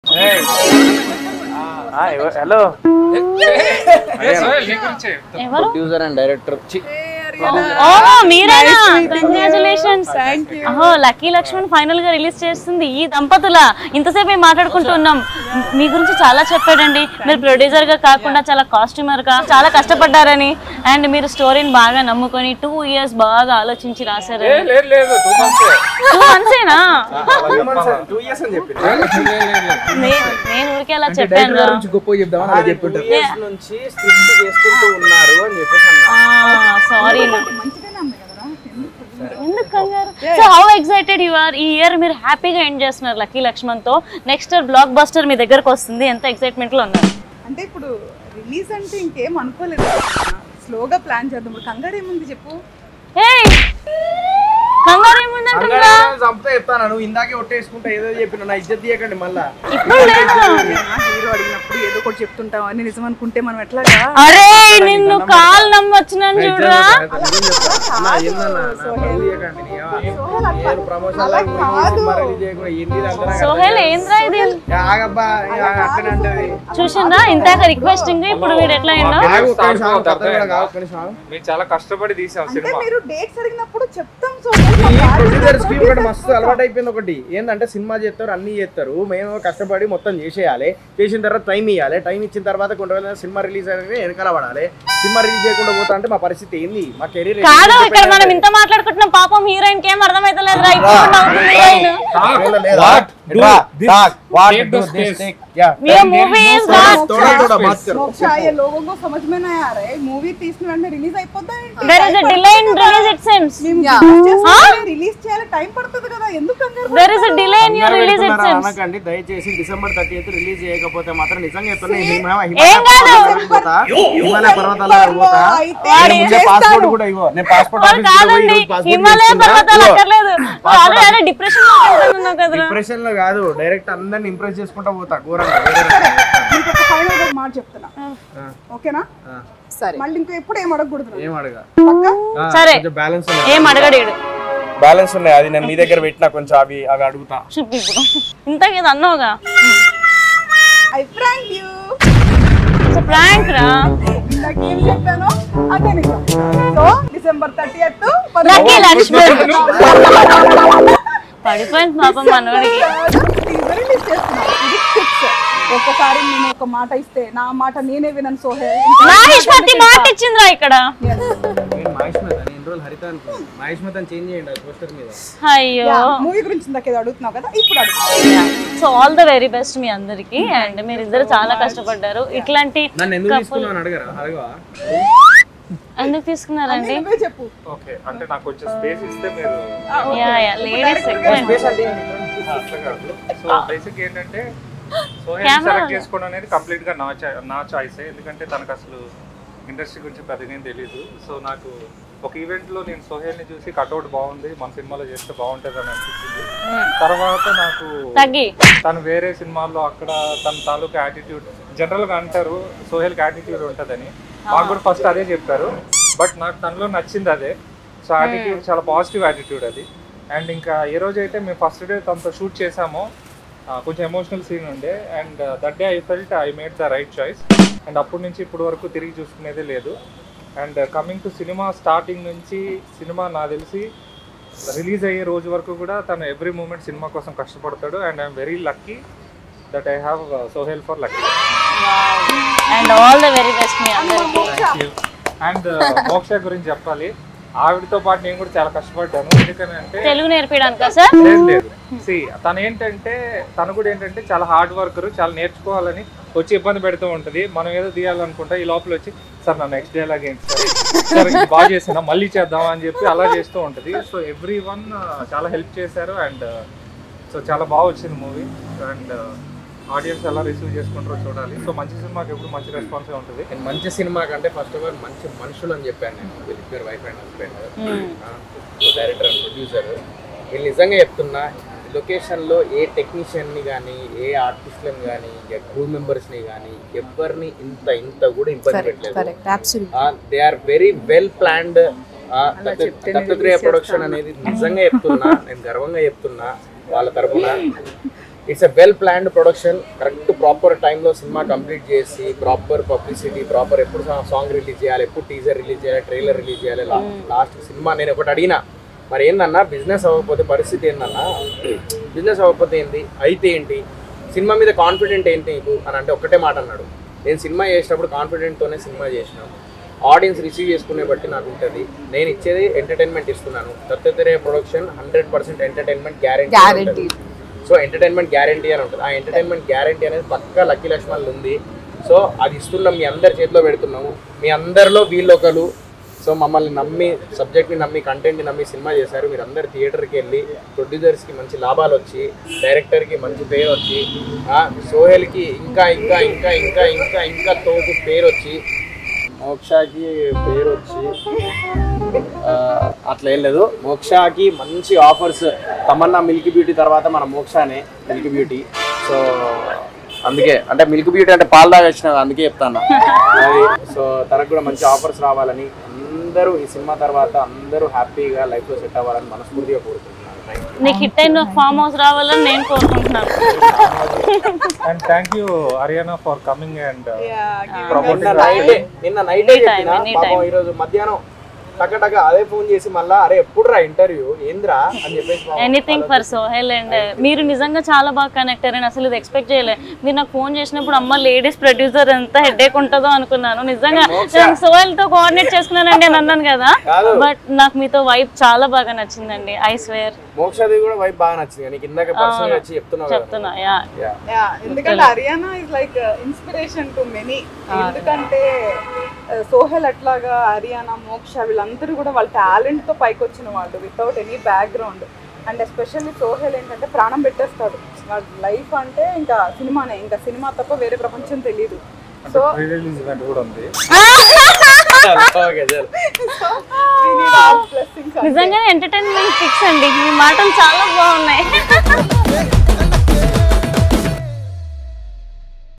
Hello ఎవరు producer and director ఓ మీరేనా congratulations ఓహో లక్కీ లక్ష్మణ్ ఫైనల్ గా రిలీజ్ చేస్తుంది ఈ దంపతుల ఇంతసేపు మేము మాట్లాడుకుంటూ ఉన్నాం మీ గురించి చాలా చెప్పాడండి మీరు ప్రొడ్యూసర్ గా కాకుండా చాలా కాస్ట్యూమర్ గా చాలా కష్టపడ్డారని అండ్ మీరు స్టోరీని బాగా నమ్ముకొని టూ ఇయర్స్ బాగా ఆలోచించి రాశారు లేదు లేదు టూ మంత్స్ టూ మంత్సేనా టూ ఇయర్స్ అని చెప్పి నే- నేను ఊరికే అలా చెప్పాను రా. గొప్ప చెప్దామని అలా చెప్తుంటారు Yeah. నుంచి స్క్రిప్ట్ చేసుకుంటూ ఉన్నారు అని చెప్పేసి అన్నా సారీ ఎందుకు కంగారు so how excited you are ఈ ఇయర్ మీరు హ్యాపీగా ఎండ్ చేస్తున్నారు లక్కీ లక్ష్మణ్ తో నెక్స్ట్ ఇయర్ బ్లాక్ బస్టర్ మీ దగ్గరకు వస్తుంది ఎంత ఎక్సైట్మెంట్ లో ఉన్నారు అంటే ఇప్పుడు రిలీజ్ అంటే ఇంకేం అనుకోలేదు స్లోగా ప్లాన్ చేద్దాం ఇప్పుడు కంగారు ఏముంది చెప్పు ఏయ్ కంగారు ఏముందంటున్నా చంపుతా చెప్తాను నువ్వు ఇందాకే ఒట్టేసుకుంటా ఏదో చెప్పిన నా ఇజ్జత్ తీయకండి మళ్ళా ఇప్పుడు లేదు హీరో అడిగినప్పుడు ఏదో ఒకటి చెప్తుంటాం అని నిజం అనుకుంటే మనం ఎట్లాగా అరే నిన్ను కాల్ నమ్మొచ్చినాను చూడరా నా ఏందన్నా నా పరువు తీయకండి నీ ఏవా. నేను ప్రమోషన్ లాగా పోయి సినిమా రిలీజ్ చేయకుండా ఏంది ఇదంతా నాకు సోహెల్ ఏంద్రా ఇది ఏ ఆగబ్బా ఏ ఆగ అట్లనే అంటది చూసిందా ఇందాక రిక్వెస్టింగ్ ఇప్పుడు వీడు ఎట్లా అయిందో ఆగు ఒక్క నిమిషం ఆగు, కథ కూడా కాదు, ఒక్క నిమిషం ఆగు. మేము చాలా కష్టపడి తీసాం అంటే సినిమా మీరు డేట్స్ అడిగినప్పుడు చెప్తాం సో ఈ ప్రొడ్యూసర్ స్కీమ్ కూడా మస్తు అలవాటు అయిపోయింది ఒకటి ఏంటంటే సినిమా చేస్తారు అన్ని చేస్తారు మేము కష్టపడి మొత్తం చేసేయాలి చేసిన తర్వాత టైం ఇవ్వాలి టైం ఇచ్చిన తర్వాత కొన్ని రోజులు సినిమా రిలీజ్ అనేది వెనకాల పడాలి సినిమా రిలీజ్ చేయకుండా పోతా అంటే మా పరిస్థితి ఏంది మా కెరీర్ కాదు ఇక్కడ మనం ఇంత మాట్లాడుకుంటున్నాం పాపం హీరోయిన్ కి ఏం అర్థమైతలేదు రా ఇప్పుడు నవ్వుతుంది హీరోయిన్ Take the space. ये मूवी इज नॉट थोड़ा थोड़ा बात करो మోక్ష ये लोगों को समझ में नहीं आ रहा है मूवी తీసిన వెంటనే రిలీజ్ అయిపోద్దా there is a delay in release it seems release చేయాలి టైం పడుతుంది కదా ఎందుకు కంగారు there is a delay in your release it seems అనకండి దయచేసి డిసెంబర్ థర్టీ ఎయిత్ రిలీజ్ చేయకపోతే మాత్రం నిజంగా చెప్తున్నా ఏం కాదు. పోతా హిమాలయ పర్వతాల పోతా అయితే నేను ముందే పాస్పోర్ట్ కూడా ఇవ్వ నేను పాస్పోర్ట్ వాళ్ళు కాదండి హిమాలయ పర్వతాలు అక్కర్లేదు ఆల్రెడీ అరే డిప్రెషన్ లో వెళ్తున్నావు కదరా డిప్రెషన్ లో కాదు డైరెక్ట్ అందరిని ఇంప్రెస్ చేసుకుంటా పోతా ఘోరంగా వేరే రకంగా చెప్తాను. మీకు ఒక ఫైనల్ గా మాట చెప్తున్నా ఆ, ఓకేనా ఆ. సరే మళ్ళీ ఇంకో ఎప్పుడు ఏం అడగకూడదు ఏం అడగా పక్కా సరే. బ్యాలెన్స్ ఏం అడగడేడు బ్యాలెన్స్ ఉన్నాయి అది నేను మీ దగ్గర పెట్టినా కొంచెం అవి అవి అడుగుతా చెప్పు ఇప్పుడు ఇంతకీ ఇది అన్నావుగా ఐ ఫ్రాంక్ యూ ప్రాంక్ రా ఇందాక ఏం చెప్పాను అదే నిజం so December thirtieth Lucky Lakshman పడిపోయింది పాపం మనోడికి రిలీజ్ చేస్తున్నాం ఇది ఫిక్స్ ఒక్కసారి నేను ఒక మాట ఇస్తే నా మాట నేనే వినను సోహెల్ మహేష్మతి మాట ఇచ్చిందిరా ఇక్కడ నేను మహేష్మత్ అని ఎన్ని రోజులు హరిత అనుకున్నాను మహేష్మత్ అని చేంజ్ చేయండి అది పోస్టర్ మీద అయ్యో మూవీ గురించి ఇందాక ఏదో అడుగుతున్నావు కదా ఇప్పుడు అడుగు so all the very best మీ అందరికి అండ్ మీరు ఇద్దరు చాలా కష్టపడ్డారు ఇట్లాంటి నన్ను ఎందుకు తీసుకున్నాను అడగరా అడగవా ఎందుకు తీసుకున్నారండి నువ్వే చెప్పు ఓకే అంటే నాకు కొంచెం స్పేస్ ఇస్తే మీరు యా యా లేడీస్ సెగ్మెంట్ అట్లా కాదు సో బేసిక్ ఏంటంటే సోహెల్ సెలెక్ట్ చేసుకోవడం అనేది కంప్లీట్ గా నా చా- నా చాయిస్ ఎందుకంటే తనకు అసలు ఇండస్ట్రీ గురించి పెద్దగా ఏం తెలియదు సో నాకు ఒక ఈవెంట్ లో నేను సోహెల్ ని చూసి కట్అవుట్ బాగుంది మన సినిమాలో చేస్తే బాగుంటుంది అని అనిపించింది తర్వాత నాకు తగ్గి తను వేరే సినిమాల్లో అక్కడ తన తాలూకు యాటిట్యూడ్ జనరల్ గా అంటారు సోహెల్ కి యాటిట్యూడ్ ఉంటుందని మాకు కూడా ఫస్ట్ అదే చెప్పారు బట్ నాకు తనలో నచ్చింది అదే సో యాటిట్యూడ్ చాలా పాజిటివ్ యాటిట్యూడ్ అది అండ్ ఇంకా ఏ రోజు అయితే మేము ఫస్ట్ డే తనతో షూట్ చేసామో ఆ, కొంచెం ఎమోషనల్ సీన్ ఉండే and that day I felt I made the right choice and అప్పటి నుంచి ఇప్పటి వరకు తిరిగి చూసుకునేదే లేదు అండ్ కమింగ్ టు సినిమా స్టార్టింగ్ నుంచి సినిమా నాకు తెలిసి రిలీజ్ అయ్యే రోజు వరకు కూడా తను ఎవ్రీ మూమెంట్ సినిమా కోసం కష్టపడతాడు and I'm very lucky that I have Sohel for Lucky and all the very best మీ అందరికి అండ్ మోక్ష గురించి చెప్పాలి ఆవిడతో పాటు నేను కూడా చాలా కష్టపడ్డాను ఎందుకని అంటే తెలుగు నేర్పించడానికా సార్ లేదు లేదు సి తను ఏంటంటే తను కూడా ఏంటంటే చాలా హార్డ్ వర్కర్ చాలా నేర్చుకోవాలని వచ్చి ఇబ్బంది పెడుతూ ఉంటది మనం ఏదో తీయాలనుకుంటా ఈ లోపల వచ్చి సార్ నా నెక్స్ట్ డే లాగా ఏంటి సార్ సార్ ఇది బాగా చేసినా మళ్ళీ చేద్దాం అని చెప్పి అలా చేస్తూ ఉంటది సో ఎవ్రీ వన్ చాలా హెల్ప్ చేశారు అండ్ సో చాలా బాగా వచ్చింది మూవీ అండ్ ఆడియన్స్ ఎలా రిసీవ్ చేసుకుంటారో చూడాలి సో మంచి సినిమాకి ఎప్పుడు మంచి రెస్పాన్స్ ఉంటుంది నేను మంచి సినిమా కంటే ఫస్ట్ ఆఫ్ ఆల్ మంచి మనుషులు అని చెప్పాను నేను వీళ్ళిద్దరు wife and husband director and producer వీళ్ళు నిజంగా చెప్తున్నా లొకేషన్లో ఏ టెక్నీషియన్ని కానీ ఏ ఆర్టిస్ట్లను కానీ ఏ క్రూ మెంబర్స్ని కానీ ఎవరిని ఇంత ఇంత కూడా ఇబ్బంది పెట్టలేదు they are very well planned Dattatreya production అనేది నిజంగా చెప్తున్నా నేను గర్వంగా చెప్తున్నా వాళ్ళ తరపున it's a well planned production correct proper టైంలో సినిమా కంప్లీట్ చేసి ప్రాపర్ పబ్లిసిటీ ప్రాపర్ ఎప్పుడు సాంగ్ రిలీజ్ చేయాలి ఎప్పుడు టీజర్ రిలీజ్ చేయాలి ట్రైలర్ రిలీజ్ చేయాలి లాస్ట్ సినిమా నేను ఒకటి అడిగినా మరి ఏందన్నా బిజినెస్ అవ్వకపోతే పరిస్థితి ఏందన్నా బిజినెస్ అవ్వకపోతే ఏంది అయితే ఏంటి సినిమా మీద కాన్ఫిడెంట్ ఏంటి నీకు అని అంటే ఒక్కటే మాట అన్నాడు నేను సినిమా చేసేటప్పుడు కాన్ఫిడెంట్తోనే సినిమా చేసినాను ఆడియన్స్ రిసీవ్ చేసుకునే బట్టి నాకు ఉంటుంది నేను ఇచ్చేది ఎంటర్టైన్మెంట్ ఇస్తున్నాను Dattatreya production hundred percent entertainment guarantee so entertainment guarantee అని ఉంటుంది ఆ ఎంటర్టైన్మెంట్ గ్యారంటీ అనేది పక్కా లక్కీ లక్ష్మణ్ ఉంది సో అది ఇస్తున్నాం మీ అందరి చేతిలో పెడుతున్నాము మీ అందరిలో వీళ్ళు ఒకరు సో మమ్మల్ని నమ్మి సబ్జెక్ట్ని నమ్మి కంటెంట్ని నమ్మి సినిమా చేశారు మీరు అందరు థియేటర్కి వెళ్ళి ప్రొడ్యూసర్స్కి మంచి లాభాలు వచ్చి డైరెక్టర్కి మంచి పేరు వచ్చి ఆ, సోహెల్కి ఇంకా ఇంకా ఇంకా ఇంకా ఇంకా ఇంకా తోపు పేరు వచ్చి మోక్షాకి పేరు వచ్చి ఆ, అట్లా ఏం లేదు మోక్షాకి మంచి ఆఫర్స్ తమన్నా మిల్క్ బ్యూటీ తర్వాత మన మోక్షానే మిల్క్ బ్యూటీ సో అందుకే అంటే మిల్క్ బ్యూటీ అంటే పాలు దాకా వచ్చిన అందుకే చెప్తాను అది సో తనకు కూడా మంచి ఆఫర్స్ రావాలని అందరూ ఈ సినిమా తర్వాత అందరూ హ్యాపీగా లైఫ్లో సెట్ అవ్వాలని మనస్ఫూర్తిగా కోరుకుంటున్నాను Thank you. నీకు హిట్ అయిన ఫామ్ హౌస్ రావాలని నేను కోరుకుంటున్నాను and thank you Haryana for coming and నిన్న నైటే నిన్న నైటే Anytime, చెప్పిన anytime. పాపం ఈరోజు మధ్యాహ్నం టక టక అదే ఫోన్ చేసి మళ్ళా అరే ఎప్పుడు రా ఇంటర్వ్యూ ఏంద్రా అని చెప్పేసి పాపం ఎనీథింగ్ ఫర్ సోహెల్ అండ్ మీరు నిజంగా చాలా బాగా కనెక్ట్ అయ్యారు అసలు ఇది ఎక్స్పెక్ట్ చేయలేదు మీరు నాకు ఫోన్ చేసినప్పుడు అమ్మ లేడీస్ ప్రొడ్యూసర్ ఎంత హెడేక్ ఉంటుందో అనుకున్నాను నిజంగా నేను సోహెల్ తో కోఆర్డినేట్ చేసుకున్నానండి అని అన్నాను కదా కాదు. బట్ నాకు మీతో వైబ్ చాలా బాగా నచ్చిందండి ఐ స్వేర్ మోక్షది కూడా వైఫ్ బాగా నచ్చింది నీకు ఇందాక పర్సనల్ వచ్చి చెప్తున్నావు కదా చెప్తున్నా యా Yeah. యా ఎందుకంటే Haryana is like inspiration to many ఎందుకంటే సోహెల్ అట్లాగా హర్యానా మోక్ష వీళ్ళందరూ కూడా వాళ్ళ టాలెంట్ తో పైకి వచ్చిన వాళ్ళు without any background and especially Sohel ఏంటంటే ప్రాణం పెట్టేస్తాడు వాడి లైఫ్ అంటే ఇంకా సినిమానే ఇంకా సినిమా తప్ప వేరే ప్రపంచం తెలియదు సో ప్రీ రిలీజ్ ఈవెంట్ కూడా ఉంది Okay, చలో. బ్లెస్సింగ్స్ నిజంగానే ఎంటర్టైన్మెంట్ ఫిక్స్ అండి మీ మాటలు చాలా బాగున్నాయి